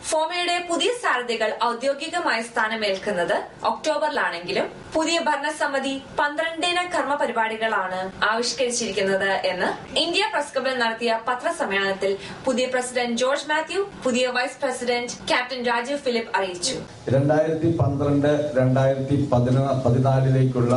ഫോമയുടെ പുതിയ സാരഥികൾ ഔദ്യോഗികമായ സ്ഥാനമേൽക്കുന്നത് ഒക്ടോബറിലാണെങ്കിലും പുതിയ ഭരണസമിതി പന്ത്രണ്ടിന കർമ്മ പരിപാടികളാണ് ആവിഷ്കരിച്ചിരിക്കുന്നത് എന്ന് ഇന്ത്യ പ്രസ് ക്ലബിൽ നടത്തിയ പത്രസമ്മേളനത്തിൽ പുതിയ പ്രസിഡന്റ് ജോർജ് മാത്യു പുതിയ vice president captain Rajeev Philip അറിയിച്ചു രണ്ടായിരത്തി പന്ത്രണ്ട് രണ്ടായിരത്തി പതിനാ പതിനാലിലേക്കുള്ള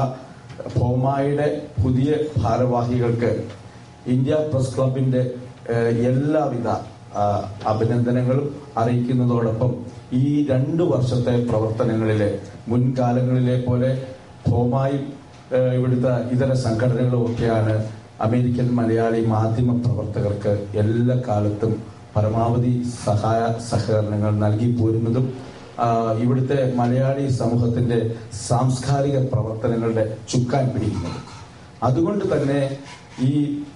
ഫോമായുടെ പുതിയ ഭാരവാഹികൾക്ക് ഇന്ത്യ പ്രസ് ക്ലബിന്റെ ഏഹ്, എല്ലാവിധ ആ, അഭിനന്ദനങ്ങളും അറിയിക്കുന്നതോടൊപ്പം ഈ രണ്ടു വർഷത്തെ പ്രവർത്തനങ്ങളിലെ മുൻകാലങ്ങളിലെ പോലെ ഫോമായും ഏഹ്, ഇവിടുത്തെ ഇതര സംഘടനകളും ഒക്കെയാണ് അമേരിക്കൻ മലയാളി മാധ്യമ പ്രവർത്തകർക്ക് എല്ലാ കാലത്തും പരമാവധി സഹായ സഹകരണങ്ങൾ നൽകി പോരുന്നതും ആ, ഇവിടുത്തെ മലയാളി സമൂഹത്തിന്റെ സാംസ്കാരിക പ്രവർത്തനങ്ങളുടെ ചുക്കാൻ പിടിക്കുന്നത് അതുകൊണ്ട് തന്നെ ഈ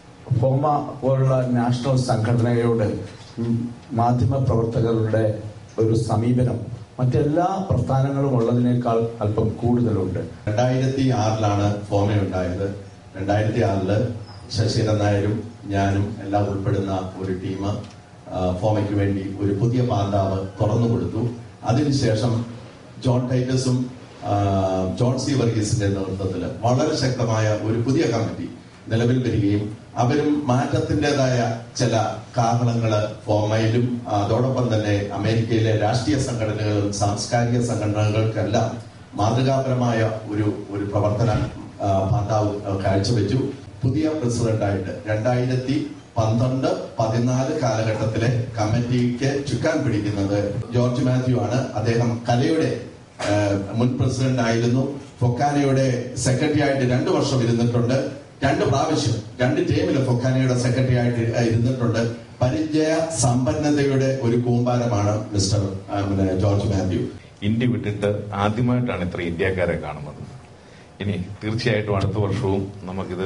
ഫോമ പോലുള്ള നാഷണൽ സംഘടനയോട് ഉം മാധ്യമ പ്രവർത്തകരുടെ ഒരു സമീപനം മറ്റെല്ലാ പ്രസ്ഥാനങ്ങളും ഉള്ളതിനേക്കാൾ അല്പം കൂടുതലുണ്ട് രണ്ടായിരത്തി ആറിലാണ് ഫോമ ഉണ്ടായത് രണ്ടായിരത്തി ആറില് ശശീന്ദ്രൻ നായരും ഞാനും എല്ലാം ഉൾപ്പെടുന്ന ഒരു ടീം ഫോമയ്ക്ക് വേണ്ടി ഒരു പുതിയ പാന്താവ് തുറന്നു കൊടുത്തു അതിനുശേഷം ജോൺ ടൈറ്റസും ആ, ജോൺ സി വർഗീസിന്റെ നേതൃത്വത്തിൽ വളരെ ശക്തമായ ഒരു പുതിയ കമ്മിറ്റി നിലവിൽ വരികയും അവരും മാറ്റത്തിൻ്റെതായ ചില കാരണങ്ങള് ഫോമയിലും അതോടൊപ്പം തന്നെ അമേരിക്കയിലെ രാഷ്ട്രീയ സംഘടനകളും സാംസ്കാരിക സംഘടനകൾക്കെല്ലാം മാതൃകാപരമായ ഒരു ഒരു പ്രവർത്തന ആ, പാന്താവ് ആ, കാഴ്ചവെച്ചു പുതിയ പ്രസിഡന്റായിട്ട് രണ്ടായിരത്തി പന്ത്രണ്ട് പതിനാല് കാലഘട്ടത്തിലെ കമ്മിറ്റിക്ക് ചുക്കാൻ പിടിക്കുന്നത് ജോർജ് മാത്യു ആണ് അദ്ദേഹം കലയുടെ ആ, മുൻ പ്രസിഡന്റ് ആയിരുന്നു ഫൊക്കാനയുടെ സെക്രട്ടറി ആയിട്ട് രണ്ടു വർഷം ഇരുന്നിട്ടുണ്ട് രണ്ട് പ്രാവശ്യം രണ്ട് ടീമിൽ ഫൊക്കാനയുടെ സെക്രട്ടറി ആയിട്ട് ഇരുന്നിട്ടുണ്ട് പരിചയ സമ്പന്നതയുടെ ഒരു കൂമ്പാരമാണ് മിസ്റ്റർ ആ, പിന്നെ ജോർജ് മാത്യു ഇന്ത്യ വിട്ടിട്ട് ആദ്യമായിട്ടാണ് ഇത്ര ഇന്ത്യക്കാരെ കാണുന്നത് ഇനി തീർച്ചയായിട്ടും അടുത്ത വർഷവും നമുക്കിത്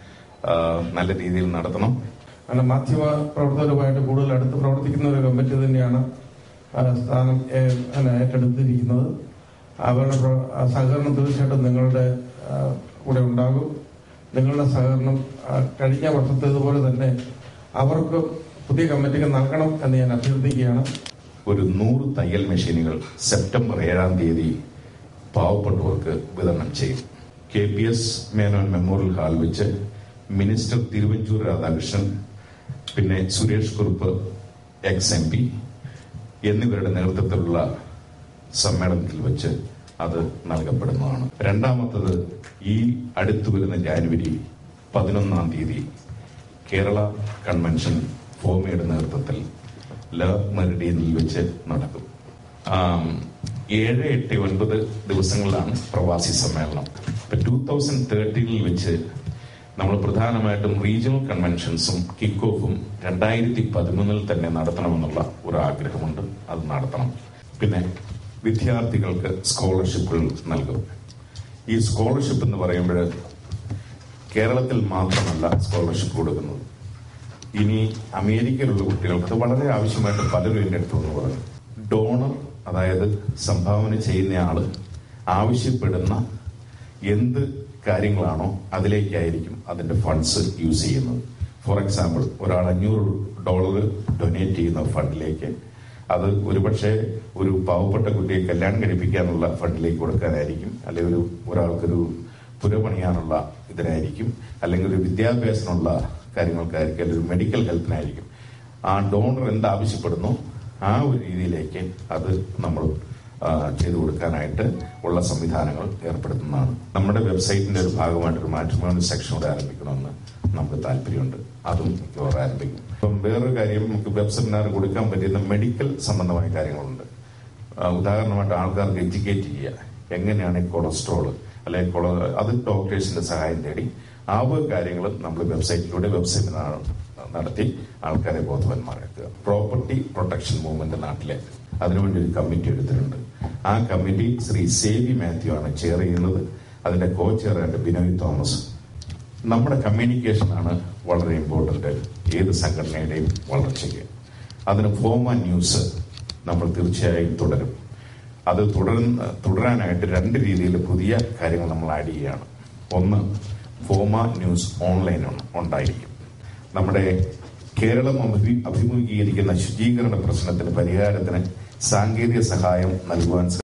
ആ, നല്ല രീതിയിൽ നടത്തണം കാരണം മാധ്യമ പ്രവർത്തകരുമായിട്ട് കൂടുതൽ അടുത്ത് പ്രവർത്തിക്കുന്ന ഒരു കമ്മിറ്റി തന്നെയാണ് ആ, സ്ഥാനം ഏ- അല്ല, ഏറ്റെടുത്തിരിക്കുന്നത് അവരുടെ പ്ര- ആ സഹകരണം തീർച്ചയായിട്ടും നിങ്ങളുടെ ആ, കൂടെ ഉണ്ടാകും നിങ്ങളുടെ സഹകരണം ആ, കഴിഞ്ഞ വർഷത്തേതുപോലെ തന്നെ അവർക്ക് പുതിയ കമ്മിറ്റിക്ക് നൽകണം എന്ന് ഞാൻ അഭ്യർത്ഥിക്കുകയാണ് ഒരു നൂറ് തയ്യൽ മെഷീനുകൾ സെപ്റ്റംബർ ഏഴാം തീയതി പാവപ്പെട്ടവർക്ക് വിതരണം ചെയ്യും K P S Menon memorial hall വെച്ച് മിനിസ്റ്റർ തിരുവഞ്ചൂർ രാധാകൃഷ്ണൻ പിന്നെ Suresh Kurup ex M P എന്നിവരുടെ നേതൃത്വത്തിലുള്ള സമ്മേളനത്തിൽ വെച്ച് അത് നൽകപ്പെടുന്നതാണ് രണ്ടാമത്തത് ഈ അടുത്തു വരുന്ന ജാനുവരി പതിനൊന്നാം തീയതി കേരള കൺവെൻഷൻ ഫോമയുടെ നേതൃത്വത്തിൽ ല മെറിഡിയനിൽ വെച്ച് നടക്കും ആം, ഏഴ് എട്ട് ഒൻപത് ദിവസങ്ങളിലാണ് പ്രവാസി സമ്മേളനം ഇപ്പൊ ടൂ തൗസൻഡ് തേർട്ടീനിൽ വെച്ച് നമ്മൾ പ്രധാനമായിട്ടും റീജിയണൽ കൺവെൻഷൻസും കിക്ക് ഓഫും രണ്ടായിരത്തി പതിമൂന്നിൽ തന്നെ നടത്തണമെന്നുള്ള ഒരു ആഗ്രഹമുണ്ട് അത് നടത്തണം പിന്നെ വിദ്യാർത്ഥികൾക്ക് സ്കോളർഷിപ്പുകൾ നൽകും ഈ സ്കോളർഷിപ്പ് എന്ന് പറയുമ്പോൾ കേരളത്തിൽ മാത്രമല്ല സ്കോളർഷിപ്പ് കൊടുക്കുന്നത് ഇനി അമേരിക്കയിലുള്ള കുട്ടികൾക്ക് അത് വളരെ ആവശ്യമായിട്ട് പലരും എൻ്റെ അടുത്ത് വന്ന് പറഞ്ഞു ഡോണർ അതായത് സംഭാവന ചെയ്യുന്നയാള് ആവശ്യപ്പെടുന്ന എന്ത് കാര്യങ്ങളാണോ അതിലേക്കായിരിക്കും അതിന്റെ ഫണ്ട്സ് യൂസ് ചെയ്യുന്നത് ഫോർ എക്സാമ്പിൾ ഒരാൾ അഞ്ഞൂറ് ഡോളർ ഡൊനേറ്റ് ചെയ്യുന്ന ഫണ്ടിലേക്ക് അത് ഒരുപക്ഷെ ഒരു പാവപ്പെട്ട കുട്ടിയെ കല്യാണം കഴിപ്പിക്കാനുള്ള ഫണ്ടിലേക്ക് കൊടുക്കാനായിരിക്കും അല്ലെങ്കിൽ ഒരു ഒരാൾക്കൊരു പുര പണിയാനുള്ള ഇതിനായിരിക്കും അല്ലെങ്കിൽ ഒരു വിദ്യാഭ്യാസത്തിനുള്ള കാര്യങ്ങൾക്കായിരിക്കും അല്ലെങ്കിൽ ഒരു മെഡിക്കൽ ഹെൽത്തിനായിരിക്കും ആ ഡോണർ എന്താവശ്യപ്പെടുന്നു ആ ഒരു രീതിയിലേക്ക് അത് നമ്മൾ ആ, ചെയ്തു കൊടുക്കാനായിട്ട് ഉള്ള സംവിധാനങ്ങൾ ഏർപ്പെടുത്തുന്നതാണ് നമ്മുടെ വെബ്സൈറ്റിന്റെ ഒരു ഭാഗമായിട്ട് ഒരു മാട്രിമോണി സെക്ഷൻ കൂടെ ആരംഭിക്കണമെന്ന് നമുക്ക് താല്പര്യമുണ്ട് അതും മിക്കവാറും ആരംഭിക്കും ഇപ്പം വേറൊരു കാര്യം നമുക്ക് വെബ് സെമിനാർ കൊടുക്കാൻ പറ്റുന്ന മെഡിക്കൽ സംബന്ധമായ കാര്യങ്ങളുണ്ട് ആ, ഉദാഹരണമായിട്ട് ആൾക്കാർക്ക് എഡ്യൂക്കേറ്റ് ചെയ്യുക എങ്ങനെയാണ് ഈ കൊളസ്ട്രോൾ അല്ലെങ്കിൽ കൊള അത് ഡോക്ടേഴ്സിന്റെ സഹായം തേടി ആ വക കാര്യങ്ങൾ നമ്മൾ വെബ്സൈറ്റിലൂടെ വെബ് സെമിനാർ നടത്തി ആൾക്കാരെ ബോധവാന്മാരാക്കുക പ്രോപ്പർട്ടി പ്രൊട്ടക്ഷൻ മൂവ്മെന്റ് നാട്ടിലെ അതിനുവേണ്ടി ഒരു കമ്മിറ്റി എടുത്തിട്ടുണ്ട് ആ കമ്മിറ്റി ശ്രീ സേവി മാത്യു ആണ് ചെയർ ചെയ്യുന്നത് അതിന്റെ കോ ചെയറായിട്ട് ബിനോയ് തോമസ് നമ്മുടെ കമ്മ്യൂണിക്കേഷൻ ആണ് വളരെ ഇമ്പോർട്ടന്റ് ഏത് സംഘടനയുടെയും വളർച്ചയ്ക്ക് അതിന് ഫോമ ന്യൂസ് നമ്മൾ തീർച്ചയായും തുടരും അത് തുടരുന്ന തുടരാനായിട്ട് രണ്ട് രീതിയിൽ പുതിയ കാര്യങ്ങൾ നമ്മൾ ആഡ് ചെയ്യുകയാണ് ഒന്ന് ഫോമ ന്യൂസ് ഓൺലൈൻ ഉണ്ടായിരിക്കും നമ്മുടെ കേരളം അഭി- അഭിമുഖീകരിക്കുന്ന ശുചീകരണ പ്രശ്നത്തിന് പരിഹാരത്തിന് സാങ്കേതിക സഹായം നൽകുവാൻ